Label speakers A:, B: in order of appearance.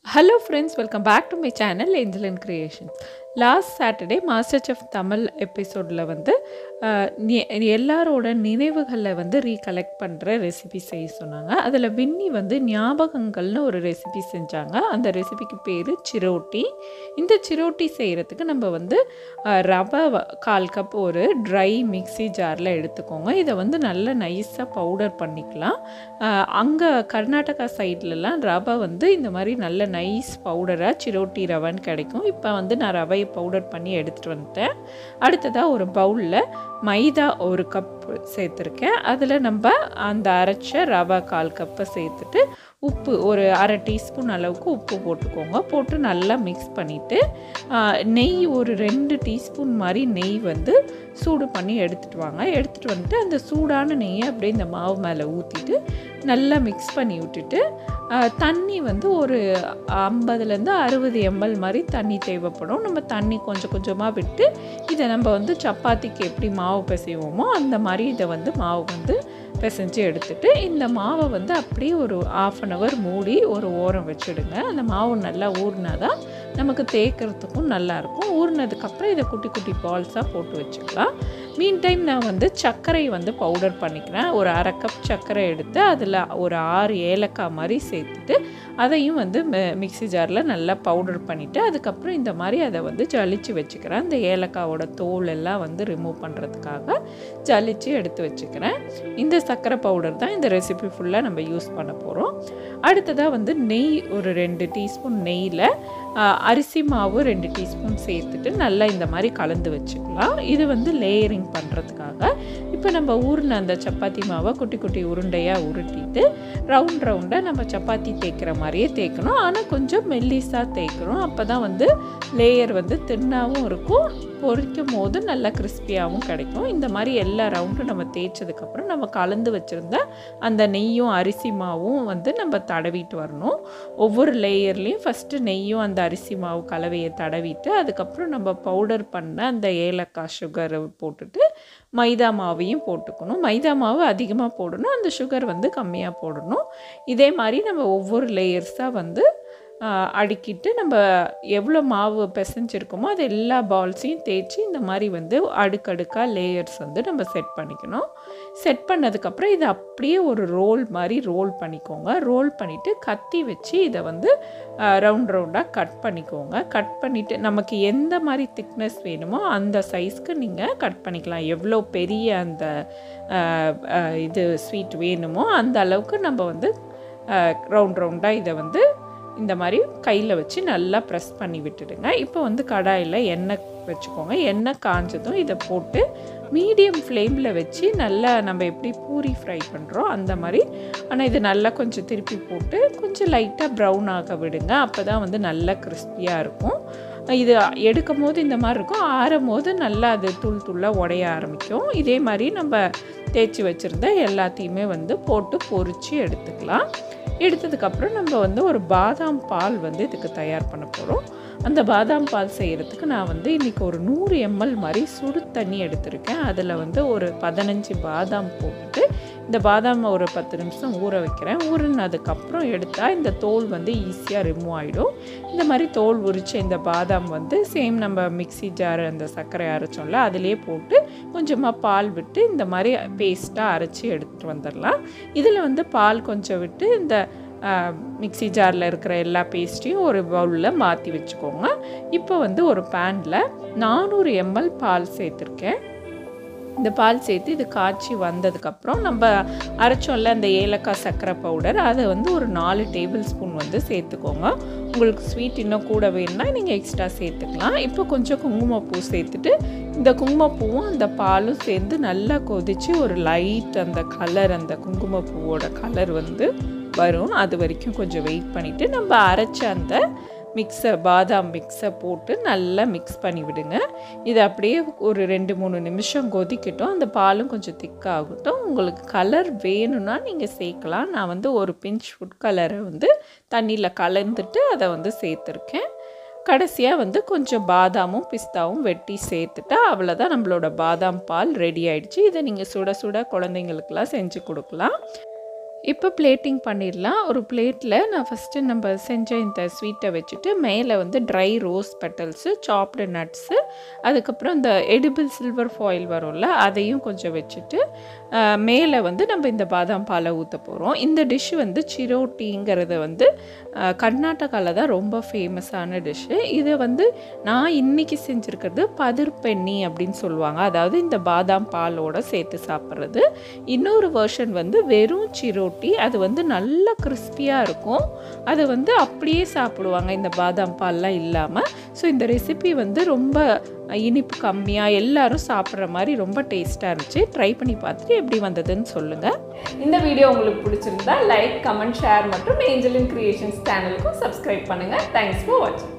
A: hello friends welcome back to my channel Angel and creations last Saturday master chef Tamil எபிசோடில் வந்து அஹ், நி- எல்லாரோட நினைவுகளை வந்து ரீகலெக்ட் பண்ணுற ரெசிபி செய்ய சொன்னாங்க அதில் வின்னி வந்து ஞாபகங்கள்னு ஒரு ரெசிபி செஞ்சாங்க அந்த ரெசிபிக்கு பேர் சிரோட்டி இந்த சிரோட்டி செய்கிறதுக்கு நம்ம வந்து அஹ், ரவை வ- கால் கப் ஒரு ட்ரை மிக்ஸி ஜாரில் எடுத்துக்கோங்க இதை வந்து நல்லா நைஸாக பவுடர் பண்ணிக்கலாம் அங்கே கர்நாடகா சைட்லலாம் ரவை வந்து இந்த மாதிரி நல்ல நைஸ் பவுடராக சிரோட்டி ரவைன்னு கிடைக்கும் இப்போ வந்து நான் ரவையை பவுடர் பண்ணி எடுத்துகிட்டு வந்துட்டேன் அடுத்ததாக ஒரு பவுலில் மைதா ஒரு கப் சேர்த்துருக்கேன் அதில் நம்ம அந்த அரைச்ச ரவை கால் கப்பை சேர்த்துட்டு உப்பு ஒரு அரை டீஸ்பூன் அளவுக்கு உப்பு போட்டுக்கோங்க போட்டு நல்லா மிக்ஸ் பண்ணிவிட்டு நெய் ஒரு ரெண்டு டீஸ்பூன் மாதிரி நெய் வந்து சூடு பண்ணி எடுத்துகிட்டு வாங்க எடுத்துகிட்டு வந்துட்டு அந்த சூடான நெய்யை அப்படியே இந்த மாவு மேலே ஊற்றிட்டு நல்லா மிக்ஸ் பண்ணி விட்டுட்டு ஆ, தண்ணி வந்து ஒரு ஐம்பதுலேருந்து அறுபது எம்எல் மாதிரி தண்ணி தேவைப்படும் நம்ம தண்ணி கொஞ்சம் கொஞ்சமாக விட்டு இதை நம்ம வந்து சப்பாத்திக்கு எப்படி மாவு பிசைவோமோ அந்த மாதிரி இதை வந்து மாவு வந்து பிசைஞ்சு எடுத்துட்டு இந்த மாவை வந்து அப்படியே ஒரு ஆஃப் அன் ஹவர் மூடி ஒரு ஓரம் வச்சுடுங்க அந்த மாவு நல்லா ஊறினா தான் நமக்கு தேய்க்கிறதுக்கும் நல்லாயிருக்கும் ஊறினதுக்கப்புறம் இதை குட்டி குட்டி பால்ஸாக போட்டு வச்சுக்கலாம் மீன் டைம் நான் வந்து சர்க்கரை வந்து பவுடர் பண்ணிக்கிறேன் ஒரு அரை கப் சர்க்கரை எடுத்து அதில் ஒரு ஆறு ஏலக்காய் மாதிரி சேர்த்துட்டு அதையும் வந்து மிக்ஸி ஜாரில் நல்லா பவுடர் பண்ணிவிட்டு அதுக்கப்புறம் இந்த மாதிரி அதை வந்து ஜலிச்சு வச்சுக்கிறேன் இந்த ஏலக்காவோட தோல் எல்லாம் வந்து ரிமூவ் பண்ணுறதுக்காக ஜலிச்சு எடுத்து வச்சுக்கிறேன் இந்த சர்க்கரை பவுடர் தான் இந்த ரெசிபி ஃபுல்லாக நம்ம யூஸ் பண்ண போகிறோம் அடுத்ததாக வந்து நெய் ஒரு ரெண்டு டீஸ்பூன் நெய்யில் அரிசி மாவு ரெண்டு டீஸ்பூன் சேர்த்துட்டு நல்லா இந்த மாதிரி கலந்து வச்சுக்கலாம் இது வந்து லேயரிங் பண்ணுறதுக்காக இப்போ நம்ம ஊறின அந்த சப்பாத்தி மாவை குட்டி குட்டி உருண்டையாக உருட்டிட்டு ரவுண்ட் ரவுண்டாக நம்ம சப்பாத்தி தேய்க்கிற மாதிரியே தேய்க்கணும் ஆனால் கொஞ்சம் மெல்லிஸாக தேய்க்கணும் அப்போ தான் வந்து லேயர் வந்து தின்னாகவும் இருக்கும் பொரிக்கும் போது நல்லா கிறிஸ்பியாகவும் கிடைக்கும் இந்த மாதிரி எல்லா ரவுண்டும் நம்ம தேய்ச்சதுக்கப்புறம் நம்ம கலந்து வச்சுருந்த அந்த நெய்யும் அரிசி மாவும் வந்து நம்ம தடவிட்டு வரணும் ஒவ்வொரு லேயர்லேயும் ஃபஸ்ட்டு நெய்யும் அந்த அரிசி மாவு கலவையை தடவிட்டு அதுக்கப்புறம் நம்ம பவுடர் பண்ண அந்த ஏலக்காய் சுகரை போட்டுட்டு மைதா மாவையும் போட்டுக்கணும் மைதா மாவு அதிகமாக போடணும் அந்த சுகர் வந்து கம்மியாக போடணும் இதே மாதிரி நம்ம ஒவ்வொரு லேயர்ஸாக வந்து ஆ, அடுக்கிட்டு நம்ம எவ்வளோ மாவு பிசைஞ்சிருக்கோமோ அது எல்லா பால்ஸையும் தேய்ச்சி இந்த மாதிரி வந்து அடுக்கடுக்காக லேயர்ஸ் வந்து நம்ம செட் பண்ணிக்கணும் செட் பண்ணதுக்கப்புறம் இதை அப்படியே ஒரு ரோல் மாதிரி ரோல் பண்ணிக்கோங்க ரோல் பண்ணிவிட்டு கத்தி வச்சு இதை வந்து ரவுண்ட் ரவுண்டாக கட் பண்ணிக்கோங்க கட் பண்ணிவிட்டு நமக்கு எந்த மாதிரி திக்னஸ் வேணுமோ அந்த சைஸ்க்கு நீங்கள் கட் பண்ணிக்கலாம் எவ்வளோ பெரிய அந்த ஆ, ஆ, இது ஸ்வீட் வேணுமோ அந்த அளவுக்கு நம்ம வந்து ரவுண்ட் ரவுண்டாக இதை வந்து இந்த மாதிரி கையில் வச்சு நல்லா ப்ரெஸ் பண்ணி விட்டுடுங்க இப்போ வந்து கடாயில் எண்ணெய் வச்சுக்கோங்க எண்ணெய் காஞ்சதும் இதை போட்டு மீடியம் ஃப்ளேமில் வச்சு நல்லா நம்ம எப்படி பூரி ஃப்ரை பண்ணுறோம் அந்த மாதிரி ஆனால் இது நல்லா கொஞ்சம் திருப்பி போட்டு கொஞ்சம் லைட்டாக ப்ரௌன் ஆக விடுங்க அப்போ தான் வந்து நல்லா கிறிஸ்பியாக இருக்கும் இது எடுக்கும் போது இந்த மாதிரி இருக்கும் ஆறும் போது நல்லா அது தூள் தூளாக உடைய ஆரம்பிக்கும் இதே மாதிரி நம்ம தேய்ச்சி வச்சுருந்த எல்லாத்தையுமே வந்து போட்டு பொரித்து எடுத்துக்கலாம் எடுத்ததுக்கப்புறம் நம்ம வந்து ஒரு பாதாம் பால் வந்து இதுக்கு தயார் பண்ண போகிறோம் அந்த பாதாம் பால் செய்கிறதுக்கு நான் வந்து இன்றைக்கி ஒரு நூறு எம்எல் மாதிரி சுடு தண்ணி எடுத்திருக்கேன் அதில் வந்து ஒரு பதினஞ்சு பாதாம் போட்டுட்டு இந்த பாதாம் ஒரு பத்து நிமிஷம் ஊற வைக்கிறேன் ஊறினதுக்கப்புறம் எடுத்தால் இந்த தோல் வந்து ஈஸியாக ரிமூவ் ஆகிடும் இந்த மாதிரி தோல் உரிச்ச இந்த பாதாம் வந்து சேம் நம்ம மிக்ஸி ஜார் அந்த சர்க்கரை அரைச்சோம்ல அதிலே போட்டு கொஞ்சமாக பால் விட்டு இந்த மாதிரி பேஸ்ட்டாக அரைச்சி எடுத்துகிட்டு வந்துடலாம் இதில் வந்து பால் கொஞ்சம் விட்டு இந்த மிக்ஸி ஜாரில் இருக்கிற எல்லா பேஸ்ட்டையும் ஒரு பவுலில் மாற்றி வச்சுக்கோங்க இப்போ வந்து ஒரு பேனில் நானூறு எம்எல் பால் சேர்த்துருக்கேன் இந்த பால் சேர்த்து இது காய்ச்சி வந்ததுக்கப்புறம் நம்ம அரைச்சோம்ல அந்த ஏலக்காய் சர்க்கரை பவுடர் அதை வந்து ஒரு நாலு டேபிள் ஸ்பூன் வந்து சேர்த்துக்கோங்க உங்களுக்கு ஸ்வீட் இன்னும் கூட வேணும்னா நீங்கள் எக்ஸ்ட்ரா சேர்த்துக்கலாம் இப்போ கொஞ்சம் குங்குமப்பூ சேர்த்துட்டு இந்த குங்குமப்பூவும் அந்த பாலும் சேர்ந்து நல்லா கொதித்து ஒரு லைட் அந்த கலர் அந்த குங்குமப்பூவோட கலர் வந்து வரும் அது வரைக்கும் கொஞ்சம் வெயிட் பண்ணிவிட்டு நம்ம அரைச்ச அந்த மிக்ஸை பாதாம் மிக்ஸை போட்டு நல்லா மிக்ஸ் பண்ணி விடுங்க இது அப்படியே ஒரு ரெண்டு மூணு நிமிஷம் கொதிக்கட்டும் அந்த பாலும் கொஞ்சம் திக்காகட்டும் உங்களுக்கு கலர் வேணும்னா நீங்கள் சேர்க்கலாம் நான் வந்து ஒரு பிஞ்ச் ஃபுட் கலரை வந்து தண்ணியில் கலந்துட்டு அதை வந்து சேர்த்துருக்கேன் கடைசியாக வந்து கொஞ்சம் பாதாமும் பிஸ்தாவும் வெட்டி சேர்த்துட்டா அவ்வளோதான் நம்மளோட பாதாம் பால் ரெடி ஆயிடுச்சு இதை நீங்கள் சுட சுட குழந்தைங்களுக்கெல்லாம் செஞ்சு கொடுக்கலாம் இப்போ பிளேட்டிங் பண்ணிடலாம் ஒரு பிளேட்டில் நான் ஃபஸ்ட்டு நம்ம செஞ்ச இந்த ஸ்வீட்டை வச்சுட்டு மேலே வந்து ட்ரை ரோஸ் பெட்டல்ஸு சாப்டு நட்ஸு அதுக்கப்புறம் இந்த எடிபிள் சில்வர் ஃபாயில் வரும்ல அதையும் கொஞ்சம் வச்சுட்டு அஹ், மேலே வந்து நம்ம இந்த பாதாம் பாலை ஊற்ற போகிறோம் இந்த டிஷ் வந்து சிரோட்டிங்கிறது வந்து அஹ், கர்நாடகாவில் தான் ரொம்ப ஃபேமஸான டிஷ்ஷு இதை வந்து நான் இன்னைக்கு செஞ்சுருக்கிறது பதிர்பெண்ணி அப்படின்னு சொல்லுவாங்க அதாவது இந்த பாதாம் பாலோட சேர்த்து சாப்பிட்றது இன்னொரு வெர்ஷன் வந்து வெறும் சிரோட்டி அது வந்து நல்ல கிறிஸ்பியாக இருக்கும் அது வந்து அப்படியே சாப்பிடுவாங்க இந்த பாதாம் பால்லாம் இல்லாமல் ஸோ இந்த ரெசிபி வந்து ரொம்ப இனிப்பு கம்மியாக எல்லாரும் சாப்பிட்ற மாதிரி ரொம்ப டேஸ்ட்டாக இருந்துச்சு ட்ரை பண்ணி பார்த்துட்டு எப்படி வந்ததுன்னு சொல்லுங்கள்
B: இந்த வீடியோ உங்களுக்கு பிடிச்சிருந்தா லைக் கமெண்ட் ஷேர் மற்றும் ஏஞ்சலின் கிரியேஷன்ஸ் சேனலுக்கும் சப்ஸ்கிரைப் பண்ணுங்கள் தேங்க்ஸ் ஃபார் வாட்சிங்